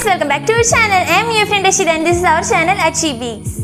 guys, welcome back to our channel. I'm your friend Rashid and this is our channel Achi Beats.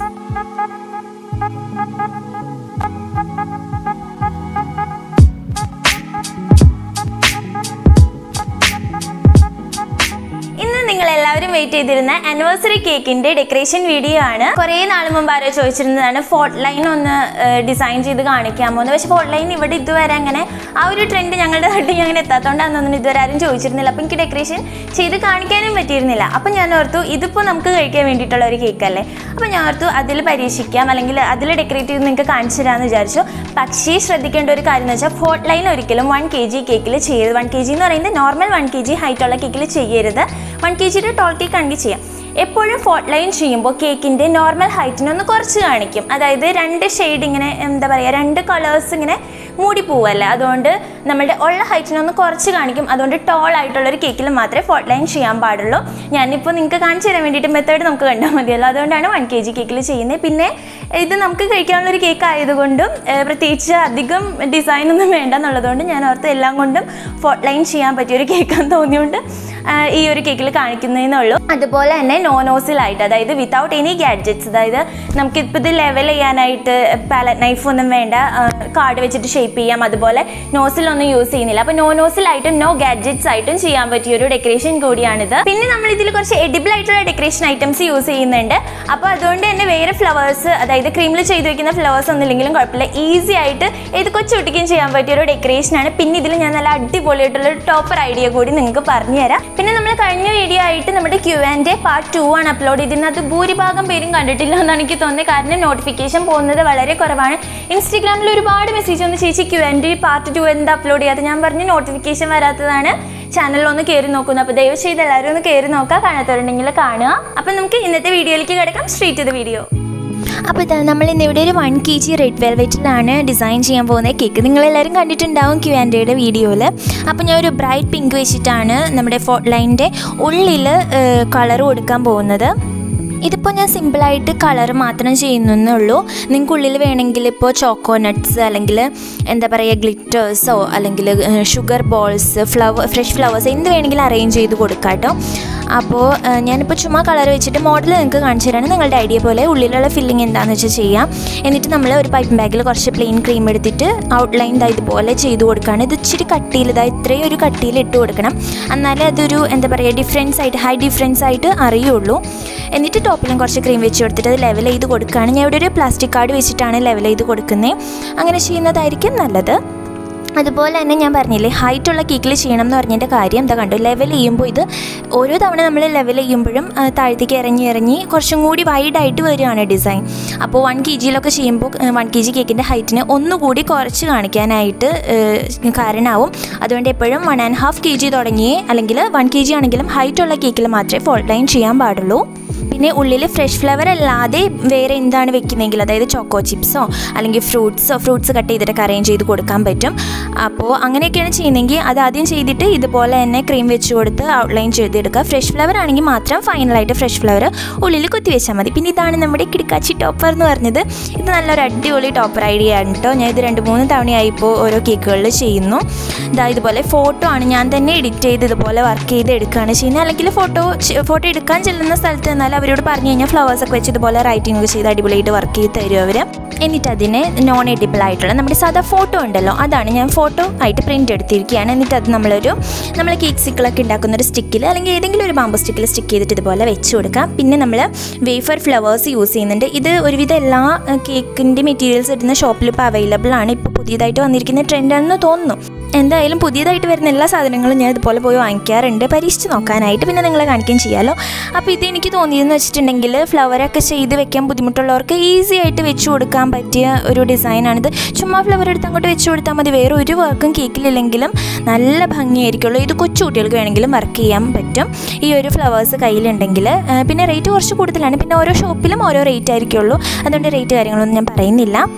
ഇന്ന് നിങ്ങൾ എല്ലാവരും wait ചെയ്തിരുന്ന anniversary കേക്കിന്റെ decoration video ആണ് കുറേ നാൾ മുമ്പ് ആരോ ചോദിച്ചിരുന്നതാണ് ഫോർട്ട് ലൈൻ ഒന്ന് ഡിസൈൻ ചെയ്ത് കാണിക്കാമോ എന്ന് പക്ഷേ ഫോർട്ട് ലൈൻ ഇവിടെ ഇതുവരെ അങ്ങനെ ആ ഒരു ട്രെൻഡ് ഞങ്ങളുടെ നാട്ടിൽ അങ്ങനെ എത്താത്തതുകൊണ്ടാണ് തോന്നുന്നു ഇതുവരെ ആരും ചോദിച്ചിരുന്നില്ല അപ്പം എനിക്ക് ഡെക്കറേഷൻ ചെയ്ത് കാണിക്കാനും പറ്റിയിരുന്നില്ല അപ്പം ഞാൻ ഓർത്തു ഇതിപ്പോൾ നമുക്ക് കഴിക്കാൻ വേണ്ടിയിട്ടുള്ള ഒരു കേക്ക് അല്ലേ അപ്പം ഞാൻ ഓർത്തു അതിൽ പരീക്ഷിക്കാം അല്ലെങ്കിൽ അതിൽ ഡെക്കറേറ്റ് ചെയ്ത് നിങ്ങൾക്ക് കാണിച്ചു തരാമെന്ന് വിചാരിച്ചു പക്ഷേ ശ്രദ്ധിക്കേണ്ട ഒരു കാര്യം എന്ന് വെച്ചാൽ ഫോർട്ട് ലൈൻ ഒരിക്കലും വൺ കെ ജി കേക്കിൽ ചെയ്യരുത് വൺ കെ ജി എന്ന് പറയുന്നത് നോർമൽ വൺ കെ ജി ഹൈറ്റുള്ള കേക്കിൽ ചെയ്യരുത് വൺ കെ ജിയുടെ ടോൾ കേക്ക് ആണെങ്കിൽ ചെയ്യാം എപ്പോഴും ഫോർട്ട് ലൈൻ ചെയ്യുമ്പോൾ കേക്കിൻ്റെ നോർമൽ ഹൈറ്റിനൊന്ന് കുറച്ച് കാണിക്കും അതായത് രണ്ട് ഷെയ്ഡ് ഇങ്ങനെ എന്താ പറയുക രണ്ട് കളേഴ്സ് ഇങ്ങനെ മൂടി പോവല്ലേ അതുകൊണ്ട് നമ്മളുടെ ഉള്ള ഹൈറ്റിനൊന്ന് കുറച്ച് കാണിക്കും അതുകൊണ്ട് ടോൾ ആയിട്ടുള്ള ഒരു കേക്കിൽ മാത്രമേ ഫോർട്ട് ലൈൻ ചെയ്യാൻ പാടുള്ളൂ ഞാനിപ്പോൾ നിങ്ങൾക്ക് കാണിച്ചു തരാൻ വേണ്ടിയിട്ട് മെത്തേഡ് നമുക്ക് കണ്ടാൽ മതിയല്ലോ അതുകൊണ്ടാണ് വൺ കെ ജി കേക്കിൽ ചെയ്യുന്നത് പിന്നെ ഇത് നമുക്ക് കഴിക്കാനുള്ള ഒരു കേക്ക് ആയതുകൊണ്ടും ഏഹ്, പ്രത്യേകിച്ച് അധികം ഡിസൈൻ ഒന്നും വേണ്ട എന്നുള്ളതുകൊണ്ട് ഞാൻ ഓർത്ത് എല്ലാം കൊണ്ടും ഫോർട്ട് ലൈൻ ചെയ്യാൻ പറ്റിയ ഒരു കേക്കാന്ന് തോന്നിയുകൊണ്ട് ആഹ്, ഈ ഒരു കേക്കിൽ കാണിക്കുന്നതെന്നുള്ളൂ അതുപോലെ തന്നെ നോനോസിലായിട്ട് അതായത് വിത്തൗട്ട് എനി ഗാഡ്ജറ്റ്സ് അതായത് നമുക്കിപ്പോൾ ഇത് ലെവൽ ചെയ്യാനായിട്ട് പാലറ്റ് നൈഫ് ഒന്നും വേണ്ട കാർഡ് വെച്ചിട്ട് ഷേപ്പ് ചെയ്യാം അതുപോലെ നോസിലൊന്നും യൂസ് ചെയ്യുന്നില്ല അപ്പോൾ നോ നോസിലായിട്ടും നോ ഗാഡ്ജറ്റ്സ് ആയിട്ടും ചെയ്യാൻ പറ്റിയ ഒരു ഡെക്കറേഷൻ കൂടിയാണിത് പിന്നെ നമ്മൾ ഇതിൽ കുറച്ച് എഡിബിൾ ആയിട്ടുള്ള ഡെക്കറേഷൻ ഐറ്റംസ് യൂസ് ചെയ്യുന്നുണ്ട് അപ്പോൾ അതുകൊണ്ട് തന്നെ വേറെ ഫ്ലവേഴ്സ് അതായത് ക്രീമിൽ ചെയ്ത് വെക്കുന്ന ഫ്ലവേഴ്സ് ഒന്നുമില്ലെങ്കിലും കുഴപ്പമില്ല ഈസി ആയിട്ട് ഏത് കൊച്ചുകുട്ടിക്കും ചെയ്യാൻ പറ്റിയ ഒരു ഡെക്കറേഷനാണ് പിന്നെ ഇതിൽ ഞാൻ നല്ല അടിപൊളിയായിട്ടുള്ള ഒരു ടോപ്പർ ഐഡിയ കൂടി നിങ്ങൾക്ക് പറഞ്ഞു തരാം പിന്നെ നമ്മൾ കഴിഞ്ഞ വീഡിയോ ആയിട്ട് നമ്മുടെ ക്യൂ ആൻഡ് പാർട്ട് ടു ആണ് അപ്ലോഡ് ചെയ്തിരുന്നത് ഭൂരിഭാഗം പേരും കണ്ടിട്ടില്ല എന്നാണ് എനിക്ക് തോന്നുന്നത് കാരണം നോട്ടിഫിക്കേഷൻ പോകുന്നത് വളരെ കുറവാണ് ഇൻസ്റ്റഗ്രാമിൽ ഒരുപാട് മെസ്സേജ് വന്ന് ചേച്ചി ക്യൂ ആൻഡ് പാർട്ട് ടു എന്താ അപ്ലോഡ് ചെയ്യാത്തത് ഞാൻ പറഞ്ഞു നോട്ടിഫിക്കേഷൻ വരാത്തതാണ് ചാനലിൽ ഒന്ന് കയറി നോക്കുന്നു അപ്പോൾ ദയവ് ചെയ്ത് എല്ലാവരും ഒന്ന് കയറി നോക്കുക കാണാത്തവരുണ്ടെങ്കിൽ കാണുക അപ്പം നമുക്ക് ഇന്നത്തെ വീഡിയോയിലേക്ക് കിടക്കാം സ്ട്രീറ്റ് ചെയ്ത വീഡിയോ അപ്പോൾ ഇതാ നമ്മൾ ഇന്ന് ഇവിടെ ഒരു വൺ കെ ജി റെഡ് വെൽവെറ്റിലാണ് ഡിസൈൻ ചെയ്യാൻ പോകുന്ന കേക്ക് നിങ്ങളെല്ലാവരും കണ്ടിട്ടുണ്ടാവും ക്യു ആൻഡയുടെ വീഡിയോയിൽ അപ്പോൾ ഞാൻ ഒരു ബ്രൈറ്റ് പിങ്ക് വെച്ചിട്ടാണ് നമ്മുടെ ഫോർട്ട് ലൈനിൻ്റെ ഉള്ളിൽ കളർ കൊടുക്കാൻ പോകുന്നത് ഇതിപ്പോൾ ഞാൻ സിമ്പിളായിട്ട് കളർ മാത്രം ചെയ്യുന്നേ ഉള്ളൂ നിങ്ങൾക്ക് ഉള്ളിൽ വേണമെങ്കിൽ ഇപ്പോൾ ചോക്കോ നട്ട്സ് അല്ലെങ്കിൽ എന്താ പറയുക ഗ്ലിറ്റേഴ്സോ അല്ലെങ്കിൽ sugar balls flower fresh flowers എന്ത് വേണമെങ്കിലും അറേഞ്ച് ചെയ്ത് കൊടുക്കാം കേട്ടോ അപ്പോൾ ഏഹ്, ഞാനിപ്പോൾ ചുമ്മാ കളർ വെച്ചിട്ട് മോഡൽ നിങ്ങൾക്ക് കാണിച്ചു തരാണ് നിങ്ങളുടെ ഐഡിയ പോലെ ഉള്ളിലുള്ള ഫില്ലിങ് എന്താണെന്ന് വെച്ചാൽ ചെയ്യാം എന്നിട്ട് നമ്മൾ ഒരു പൈപ്പ് ബാഗിൽ കുറച്ച് പ്ലെയിൻ ക്രീം എടുത്തിട്ട് ഔട്ട്ലൈൻ ഇതാ ഇതുപോലെ ചെയ്ത് കൊടുക്കുകയാണ് ഇത് ഇച്ചിരി കട്ടിയിൽ ഇതാ ഇത്രയും ഒരു കട്ടിയിൽ ഇട്ട് കൊടുക്കണം എന്നാലേ അതൊരു എന്താ പറയുക ഡിഫറൻസ് ആയിട്ട് ഹൈ ഡിഫറൻസ് ആയിട്ട് അറിയുള്ളൂ എന്നിട്ട് ടോപ്പിലും കുറച്ച് ക്രീം വെച്ച് കൊടുത്തിട്ട് അത് ലെവൽ ചെയ്ത് കൊടുക്കുകയാണ് ഞാൻ ഇവിടെ ഒരു പ്ലാസ്റ്റിക് കാർഡ് വെച്ചിട്ടാണ് ലെവൽ ചെയ്ത് കൊടുക്കുന്നത് അങ്ങനെ ചെയ്യുന്നതായിരിക്കും നല്ലത് അതുപോലെ തന്നെ ഞാൻ പറഞ്ഞില്ലേ ഹൈറ്റുള്ള കേക്കിൽ ചെയ്യണം എന്ന് പറഞ്ഞതിൻ്റെ കാര്യം എന്താ കണ്ടു ലെവൽ ചെയ്യുമ്പോൾ ഇത് ഓരോ തവണ നമ്മൾ ലെവൽ ചെയ്യുമ്പോഴും ആ, താഴത്തേക്ക് ഇറങ്ങി ഇറങ്ങി കുറച്ചും കൂടി വൈഡായിട്ട് വരികയാണ് ഡിസൈൻ അപ്പോൾ വൺ കെ ജിയിലൊക്കെ ചെയ്യുമ്പോൾ വൺ കെ ജി കേക്കിൻ്റെ ഹൈറ്റിനെ ഒന്നുകൂടി കുറച്ച് കാണിക്കാനായിട്ട് ഏഹ്, കാരണമാവും അതുകൊണ്ട് എപ്പോഴും one and half K G തുടങ്ങി അല്ലെങ്കിൽ വൺ കെ ജി ആണെങ്കിലും ഹൈറ്റുള്ള കേക്കിൽ മാത്രമേ ഫോൾട്ട് ലൈൻ ചെയ്യാൻ പാടുള്ളൂ പിന്നെ ഉള്ളിൽ ഫ്രഷ് ഫ്ലവർ അല്ലാതെ വേറെ എന്താണ് വെക്കുന്നതെങ്കിൽ അതായത് ചോക്കോ ചിപ്സോ അല്ലെങ്കിൽ ഫ്രൂട്ട്സോ ഫ്രൂട്ട്സ് കട്ട് ചെയ്തിട്ടൊക്കെ അറേഞ്ച് ചെയ്ത് കൊടുക്കാൻ പറ്റും അപ്പോൾ അങ്ങനെയൊക്കെയാണ് ചെയ്യുന്നതെങ്കിൽ അത് ആദ്യം ചെയ്തിട്ട് ഇതുപോലെ തന്നെ ക്രീം വെച്ച് കൊടുത്ത് ഔട്ട്ലൈൻ ചെയ്തെടുക്കുക ഫ്രഷ് ഫ്ലവർ ആണെങ്കിൽ മാത്രം ഫൈനലായിട്ട് ഫ്രഷ് ഫ്ലവർ ഉള്ളിൽ കുത്തി വെച്ചാൽ മതി പിന്നെ ഇതാണ് നമ്മുടെ കിടക്കാച്ചി ടോപ്പർ എന്ന് പറഞ്ഞത് ഇത് നല്ലൊരു അടിപൊളി ടോപ്പർ ഐഡിയ ആണ് കേട്ടോ ഞാൻ ഇത് രണ്ട് മൂന്ന് തവണയായി ഇപ്പോൾ ഓരോ കേക്കുകളിൽ ചെയ്യുന്നു ഇതാ ഇതുപോലെ ഫോട്ടോ ആണ് ഞാൻ തന്നെ എഡിറ്റ് ചെയ്ത് ഇതുപോലെ വർക്ക് ചെയ്ത് എടുക്കുകയാണ് ചെയ്യുന്നത് അല്ലെങ്കിൽ ഫോട്ടോ ഫോട്ടോ എടുക്കാൻ ചെല്ലുന്ന സ്ഥലത്ത് എന്നാൽ അവരോട് പറഞ്ഞു കഴിഞ്ഞാൽ ഫ്ലവേഴ്സ് ഒക്കെ വെച്ച് ഇതുപോലെ റൈറ്റിംഗ് ഒക്കെ ചെയ്ത് അടിപൊളിയായിട്ട് വർക്ക് ചെയ്ത് തരും അവർ എന്നിട്ട് അതിനെ നോൺ എഡിബിൾ ആയിട്ടുള്ള നമ്മുടെ സാധാ ഫോട്ടോ ഉണ്ടല്ലോ അതാണ് ഞാൻ ഫോട്ടോ ആയിട്ട് പ്രിൻ്റ് എടുത്തിരിക്കുകയാണ് എന്നിട്ട് അത് നമ്മളൊരു നമ്മൾ കേക്ക് സിക്കിളൊക്കെ ഉണ്ടാക്കുന്ന ഒരു സ്റ്റിക്കിൽ അല്ലെങ്കിൽ ഏതെങ്കിലും ഒരു ബാമ്പു സ്റ്റിക്കിൽ സ്റ്റിക്ക് ചെയ്തിട്ട് ഇതുപോലെ വെച്ച് കൊടുക്കാം പിന്നെ നമ്മൾ വേഫർ ഫ്ലവേഴ്സ് യൂസ് ചെയ്യുന്നുണ്ട് ഇത് ഒരുവിധം എല്ലാ കേക്കിൻ്റെ മെറ്റീരിയൽസ് ഇടുന്ന ഷോപ്പിൽ ഇപ്പോൾ അവൈലബിൾ ആണ് ഇപ്പോൾ പുതിയതായിട്ട് വന്നിരിക്കുന്ന ട്രെൻഡാണെന്ന് തോന്നുന്നു എന്തായാലും പുതിയതായിട്ട് വരുന്ന എല്ലാ സാധനങ്ങളും ഞാൻ ഇതുപോലെ പോയി വാങ്ങിക്കാറുണ്ട് പരീക്ഷിച്ച് നോക്കാനായിട്ട് പിന്നെ നിങ്ങളെ കാണിക്കുകയും ചെയ്യാമല്ലോ അപ്പോൾ ഇത് എനിക്ക് തോന്നിയതെന്ന് വെച്ചിട്ടുണ്ടെങ്കിൽ ഫ്ലവറൊക്കെ ചെയ്ത് വെക്കാൻ ബുദ്ധിമുട്ടുള്ളവർക്ക് ഈസി ആയിട്ട് വെച്ച് കൊടുക്കാൻ പറ്റിയ ഒരു ഡിസൈനാണിത് ചുമ്മാ ഫ്ലവർ എടുത്ത് അങ്ങോട്ട് വെച്ച് കൊടുത്താൽ മതി വേറെ ഒരു വർക്കും കേക്കിലില്ലെങ്കിലും നല്ല ഭംഗിയായിരിക്കുള്ളൂ ഇത് കൊച്ചു കുട്ടികൾക്ക് വേണമെങ്കിലും വർക്ക് ചെയ്യാൻ പറ്റും ഈ ഒരു ഫ്ലവേഴ്സ് കയ്യിലുണ്ടെങ്കിൽ ആ, പിന്നെ റേറ്റ് കുറച്ച് കൂടുതലാണ് പിന്നെ ഓരോ ഷോപ്പിലും ഓരോ റേറ്റ് ആയിരിക്കുള്ളൂ അതുകൊണ്ട് റേറ്റ് കാര്യങ്ങളൊന്നും ഞാൻ പറയുന്നില്ല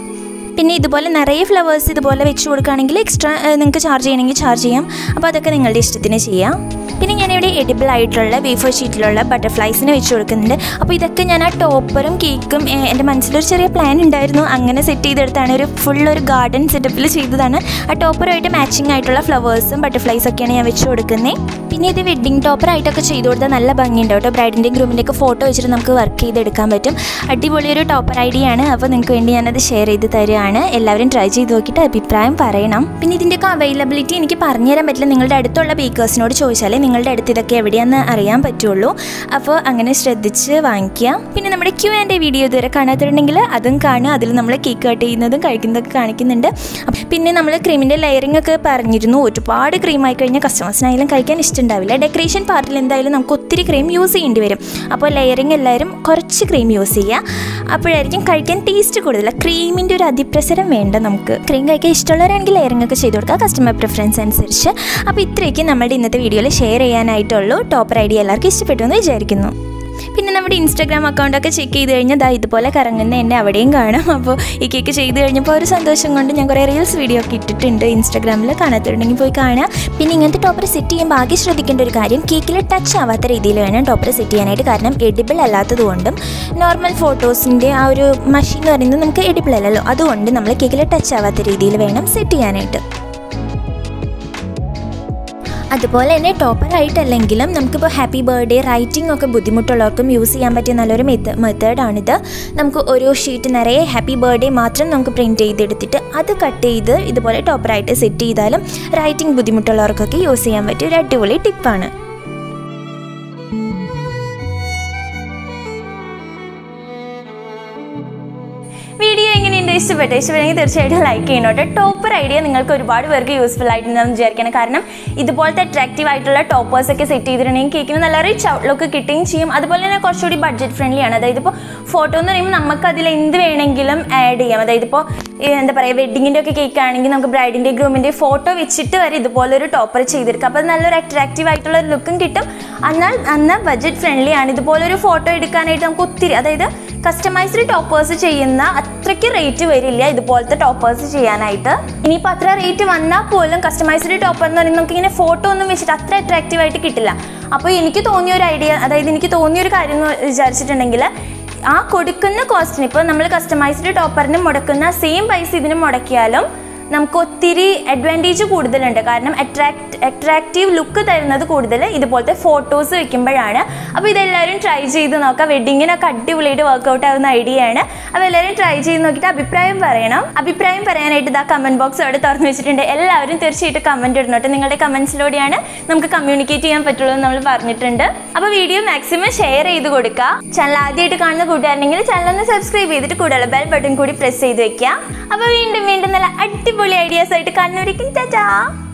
പിന്നെ ഇതുപോലെ നിറയെ ഫ്ലവേഴ്സ് ഇതുപോലെ വെച്ച് കൊടുക്കുകയാണെങ്കിൽ എക്സ്ട്രാ നിങ്ങൾക്ക് ചാർജ് ചെയ്യണമെങ്കിൽ ചാർജ് ചെയ്യാം അപ്പോൾ അതൊക്കെ നിങ്ങളുടെ ഇഷ്ടത്തിന് ചെയ്യാം പിന്നെ ഞാനിവിടെ എഡിബിൾ ആയിട്ടുള്ള വേഫർ ഷീറ്റിലുള്ള ബട്ടർഫ്ലൈസിന് വെച്ച് കൊടുക്കുന്നുണ്ട് അപ്പോൾ ഇതൊക്കെ ഞാൻ ആ ടോപ്പറും കേക്കും ഏ, എൻ്റെ മനസ്സിലൊരു ചെറിയ പ്ലാൻ ഉണ്ടായിരുന്നു അങ്ങനെ സെറ്റ് ചെയ്തെടുത്താണ് ഒരു ഫുൾ ഒരു ഗാർഡൻ സെറ്റപ്പിൽ ചെയ്തതാണ് ആ ടോപ്പറുമായിട്ട് മാച്ചിങ് ആയിട്ടുള്ള ഫ്ലവേഴ്സും ബട്ടർഫ്ലൈസ് ഒക്കെയാണ് ഞാൻ വെച്ച് കൊടുക്കുന്നത് പിന്നെ ഇത് വെഡ്ഡിങ് ടോപ്പറായിട്ടൊക്കെ ചെയ്ത് കൊടുത്താൽ നല്ല ഭംഗിയുണ്ട് കേട്ടോ ബ്രൈഡിൻ്റെയും ഗ്രൂമിൻ്റെ ഒക്കെ ഫോട്ടോ വെച്ചിട്ട് നമുക്ക് വർക്ക് ചെയ്തെടുക്കാൻ പറ്റും അടിപൊളി ഒരു ടോപ്പർ ഐഡിയ ആണ് അപ്പോൾ നിങ്ങൾക്ക് വേണ്ടി ഞാനത് ഷെയർ ചെയ്ത് തരുവാണ് എല്ലാവരും ട്രൈ ചെയ്ത് നോക്കിയിട്ട് അഭിപ്രായം പറയണം പിന്നെ ഇതിൻ്റെയൊക്കെ അവൈലബിലിറ്റി എനിക്ക് പറഞ്ഞുതരാൻ പറ്റില്ല നിങ്ങളുടെ അടുത്തുള്ള ബേക്കേഴ്സിനോട് ചോദിച്ചാലേ നിങ്ങളുടെ അടുത്ത് ഇതൊക്കെ എവിടെയാണെന്ന് അറിയാൻ പറ്റുള്ളൂ അപ്പോൾ അങ്ങനെ ശ്രദ്ധിച്ച് വാങ്ങിക്കുക പിന്നെ നമ്മുടെ ക്യൂ ആൻഡ് വീഡിയോ ഇതുവരെ കാണാത്തിട്ടുണ്ടെങ്കിൽ അതും കാണുക അതിൽ നമ്മൾ കേക്ക് കട്ട് ചെയ്യുന്നതും കഴിക്കുന്നതൊക്കെ കാണിക്കുന്നുണ്ട് അപ്പ- പിന്നെ നമ്മൾ ക്രീമിൻ്റെ ലെയറിംഗ് ഒക്കെ പറഞ്ഞിരുന്നു ഒരുപാട് ക്രീം ആയി കഴിഞ്ഞാൽ കസ്റ്റമേഴ്സിനായാലും കഴിക്കാൻ ഇഷ്ടമുണ്ടാവില്ല ഡെക്കറേഷൻ പാർട്ടിൽ എന്തായാലും നമുക്ക് ഒത്തിരി ക്രീം യൂസ് ചെയ്യേണ്ടി വരും അപ്പോൾ ലെയറിംഗ് എല്ലാവരും കുറച്ച് ക്രീം യൂസ് ചെയ്യുക അപ്പോഴായിരിക്കും കഴിക്കാൻ ടേസ്റ്റ് കൂടുതൽ ക്രീമിൻ്റെ ഒരു അതിപ്രസരം വേണ്ട നമുക്ക് ക്രീം കഴിക്കാൻ ഇഷ്ടമുള്ളവരാണെങ്കിൽ ലെയറിംഗ് ഒക്കെ ചെയ്ത് കൊടുക്കുക കസ്റ്റമർ പ്രിഫറൻസ് അനുസരിച്ച് അപ്പോൾ ഇത്രയൊക്കെ നമ്മുടെ ഇന്നത്തെ വീഡിയോയിൽ ഷെയർ ചെയ്യാനായിട്ടുള്ളൂ ടോപ്പർ ഐഡിയ എല്ലാവർക്കും ഇഷ്ടപ്പെട്ടു എന്ന് വിചാരിക്കുന്നു പിന്നെ നമ്മുടെ ഇൻസ്റ്റാഗ്രാം അക്കൗണ്ടൊക്കെ ചെക്ക് ചെയ്ത് കഴിഞ്ഞാൽ ദാ ഇതുപോലെ കറങ്ങുന്ന എന്നെ അവിടെയും കാണാം അപ്പോൾ ഈ കേക്ക് ചെയ്ത് കഴിഞ്ഞപ്പോൾ ഒരു സന്തോഷം കൊണ്ട് ഞാൻ കുറേ റീൽസ് വീഡിയോ ഒക്കെ ഇട്ടിട്ടുണ്ട് ഇൻസ്റ്റാഗ്രാമിൽ കാണാത്തുണ്ടെങ്കിൽ പോയി കാണാം പിന്നെ ഇങ്ങനത്തെ ടോപ്പർ സെറ്റ് ചെയ്യുമ്പോൾ ആകെ ശ്രദ്ധിക്കേണ്ട ഒരു കാര്യം കേക്കിൽ ടച്ച് ആവാത്ത രീതിയിൽ വേണം ടോപ്പർ സെറ്റ് ചെയ്യാനായിട്ട് കാരണം എഡിബിൾ അല്ലാത്തത് കൊണ്ടും നോർമൽ ഫോട്ടോസിൻ്റെ ആ ഒരു മഷി എന്ന് പറയുന്നത് നമുക്ക് എഡിബിൾ അല്ലല്ലോ അതുകൊണ്ട് നമ്മൾ കേക്കിൽ ടച്ച് ആവാത്ത രീതിയിൽ വേണം സെറ്റ് ചെയ്യാനായിട്ട് അതുപോലെ തന്നെ ടോപ്പർ ആയിട്ടല്ലെങ്കിലും നമുക്കിപ്പോൾ ഹാപ്പി ബർത്ത്ഡേ റൈറ്റിംഗ് ഒക്കെ ബുദ്ധിമുട്ടുള്ളവർക്കും യൂസ് ചെയ്യാൻ പറ്റിയ നല്ലൊരു മെത്ത മെത്തേഡാണിത് നമുക്ക് ഒരു ഷീറ്റ് നിറയെ ഹാപ്പി ബർത്ത്ഡേ മാത്രം നമുക്ക് പ്രിൻറ്റ് ചെയ്തെടുത്തിട്ട് അത് കട്ട് ചെയ്ത് ഇതുപോലെ ടോപ്പറായിട്ട് സെറ്റ് ചെയ്താലും റൈറ്റിംഗ് ബുദ്ധിമുട്ടുള്ളവർക്കൊക്കെ യൂസ് ചെയ്യാൻ പറ്റിയ ഒരു അടിപൊളി ടിപ്പാണ് വീഡിയോ എങ്ങനെയുണ്ട് ഇഷ്ടപ്പെട്ടു ഇഷ്ടപ്പെട്ടെങ്കിൽ തീർച്ചയായിട്ടും ലൈക്ക് ചെയ്യണം കേട്ടോ ടോപ്പർ ഐഡിയ നിങ്ങൾക്ക് ഒരുപാട് പേർക്ക് യൂസ്ഫുൾ ആയിട്ടുണ്ടെന്ന് വിചാരിക്കണം കാരണം ഇതുപോലത്തെ അട്രാക്റ്റീവ് ആയിട്ടുള്ള ടോപ്പേഴ്സ് ഒക്കെ സെറ്റ് ചെയ്തിട്ടുണ്ടെങ്കിൽ കേക്കിന് നല്ല റിച്ച് ഔട്ട്ലുക്ക് കിട്ടുകയും ചെയ്യും അതുപോലെ തന്നെ കുറച്ചുകൂടി ബഡ്ജറ്റ് ഫ്രണ്ട്ലി ആണ് അതായത് ഇപ്പോൾ ഫോട്ടോ എന്ന് പറയുമ്പോൾ നമുക്ക് അതിൽ എന്ത് വേണമെങ്കിലും ആഡ് ചെയ്യാം അതായത് ഇപ്പോൾ എന്താ പറയുക വെഡിങ്ങിൻ്റെ ഒക്കെ കേക്ക് ആണെങ്കിൽ നമുക്ക് ബ്രൈഡിൻ്റെ ഗ്രൂമിൻ്റെ ഫോട്ടോ വെച്ചിട്ട് വരെ ഇതുപോലെ ഒരു ടോപ്പർ ചെയ്തെടുക്കാം അപ്പോൾ അത് നല്ലൊരു അട്രാക്റ്റീവ് ആയിട്ടുള്ള ഒരു ലുക്കും കിട്ടും എന്നാൽ എന്നാൽ ബഡ്ജറ്റ് ഫ്രണ്ട്ലി ആണ് ഇതുപോലെ ഒരു ഫോട്ടോ എടുക്കാനായിട്ട് നമുക്ക് ഒത്തിരി അതായത് കസ്റ്റമൈസ്ഡ് ടോപ്പേഴ്സ് ചെയ്യുന്ന അത്രയ്ക്ക് റേറ്റ് വരില്ല ഇതുപോലത്തെ ടോപ്പേഴ്സ് ചെയ്യാനായിട്ട് ഇനിയിപ്പോൾ അത്ര റേറ്റ് വന്നാൽ പോലും കസ്റ്റമൈസ്ഡ് ടോപ്പർ എന്ന് പറയുന്നത് നമുക്ക് ഇങ്ങനെ ഫോട്ടോ ഒന്നും വെച്ചിട്ട് അത്ര അട്രാക്റ്റീവ് ആയിട്ട് കിട്ടില്ല അപ്പോൾ എനിക്ക് തോന്നിയ ഒരു ഐഡിയ അതായത് എനിക്ക് തോന്നിയ ഒരു കാര്യം എന്ന് വിചാരിച്ചിട്ടുണ്ടെങ്കിൽ ആ കൊടുക്കുന്ന കോസ്റ്റിന് ഇപ്പോൾ നമ്മൾ കസ്റ്റമൈസ്ഡ് ടോപ്പറിന് മുടക്കുന്ന സെയിം പൈസ ഇതിന് മുടക്കിയാലും നമുക്ക് ഒത്തിരി അഡ്വാൻറ്റേജ് കൂടുതലുണ്ട് കാരണം അട്രാക്ട് അട്രാക്റ്റീവ് ലുക്ക് തരുന്നത് കൂടുതൽ ഇതുപോലത്തെ ഫോട്ടോസ് വെക്കുമ്പോഴാണ് അപ്പോൾ ഇതെല്ലാവരും ട്രൈ ചെയ്ത് നോക്കാം വെഡിങ്ങിനൊക്കെ അടിപൊളിയായിട്ട് വർക്കൗട്ട് ആവുന്ന ഐഡിയ ആണ് അപ്പോൾ എല്ലാവരും ട്രൈ ചെയ്ത് നോക്കിയിട്ട് അഭിപ്രായം പറയണം അഭിപ്രായം പറയാനായിട്ട് ഇതാ കമൻറ്റ് ബോക്സ് അവിടെ തുറന്നു വെച്ചിട്ടുണ്ട് എല്ലാവരും തീർച്ചയായിട്ടും കമൻറ്റ് ഇടണോട്ടെ നിങ്ങളുടെ കമൻസിലൂടെയാണ് നമുക്ക് കമ്മ്യൂണിക്കേറ്റ് ചെയ്യാൻ പറ്റുള്ളൂ എന്ന് നമ്മൾ പറഞ്ഞിട്ടുണ്ട് അപ്പോൾ വീഡിയോ മാക്സിമം ഷെയർ ചെയ്ത് കൊടുക്കുക ചാനൽ ആദ്യമായിട്ട് കാണുന്ന കൂട്ടുകാരുണ്ടെങ്കിൽ ചാനൽ ഒന്ന് സബ്സ്ക്രൈബ് ചെയ്തിട്ട് കൂടുതൽ ബെൽ ബട്ടൺ കൂടി പ്രസ് ചെയ്ത് വെക്കുക അപ്പോൾ വീണ്ടും വീണ്ടും നല്ല അടിപൊളി ഐഡിയാസ് ആയിട്ട് കാണുന്നവരേക്കും ചാച്ചാ